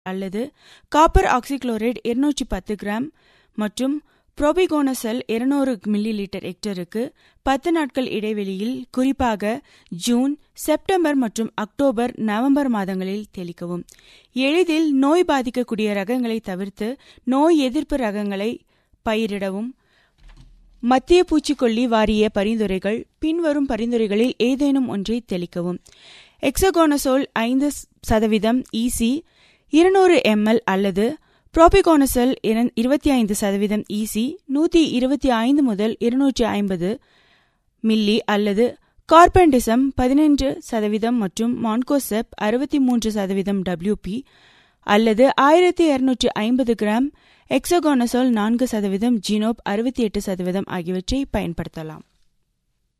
அல்லது copper oxychloride இருநூற்றி பத்து கிராம் மற்றும் புரோபிகோனசல் இருநூறு மில்லி லிட்டர் ஹெக்டருக்கு பத்து நாட்கள் இடைவெளியில் குறிப்பாக ஜூன் செப்டம்பர் மற்றும் அக்டோபர் நவம்பர் மாதங்களில் தெளிக்கவும் எளிதில் நோய் பாதிக்கக்கூடிய ரகங்களை தவிர்த்து நோய் எதிர்ப்பு ரகங்களை பயிரிடவும் மத்திய பூச்சிக்கொல்லி வாரிய பரிந்துரைகள் பின்வரும் பரிந்துரைகளில் ஏதேனும் ஒன்றை தெளிக்கவும் எக்ஸகோனசோல் ஐந்து சதவீதம் இசி இருநூறு எம்எல் அல்லது புரோபிகோனசல் இருபத்தி ஐந்து சதவீதம் இசி நூற்றி இருபத்தி ஐந்து முதல் இருநூற்றி ஐம்பது மில்லி அல்லது கார்பெண்டிசம் பதினெண்டு சதவீதம் மற்றும் மான்கோசெப் அறுபத்தி மூன்று சதவீதம் டபிள்யூபி அல்லது ஆயிரத்தி இருநூற்றி ஐம்பது கிராம் எக்ஸகோனசோல் நான்கு சதவீதம் ஜீனோப் அறுபத்தி எட்டு சதவீதம் ஆகியவற்றை பயன்படுத்தலாம்